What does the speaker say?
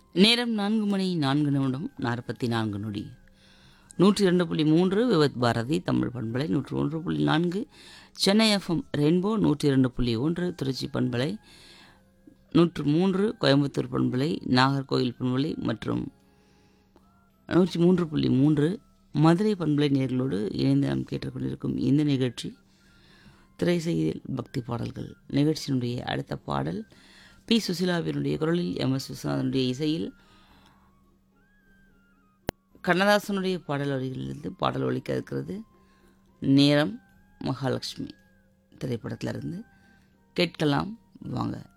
நேரம் நான்கு மணி நான்கு நிமிடம் நாற்பத்தி நான்கு நொடி நூற்றி இரண்டு புள்ளி மூன்று விவத் பாரதி தமிழ் பண்பலை நூற்று ஒன்று புள்ளி நான்கு சென்னை எஃப்எம் ரெயின்போ நூற்றி இரண்டு புள்ளி ஒன்று திருச்சி பண்பலை நூற்று மூன்று கோயம்புத்தூர் பண்பலை நாகர்கோயில் பண்பலை மற்றும் நூற்றி மூன்று புள்ளி மூன்று மதுரை பண்பலை நேர்களோடு இணைந்து நாம் கேட்டுக்கொண்டிருக்கும் இந்த நிகழ்ச்சி திரைசெய்தியில் பக்தி பாடல்கள் நிகழ்ச்சியினுடைய அடுத்த பாடல் பி சுசிலாவினுடைய குரலில் எம் எஸ் விஸ்வநாதனுடைய இசையில் கண்ணதாசனுடைய பாடல் வரிகளிலிருந்து பாடல் ஒலிக்க இருக்கிறது நேரம் மகாலட்சுமி திரைப்படத்திலிருந்து கேட்கலாம் வாங்க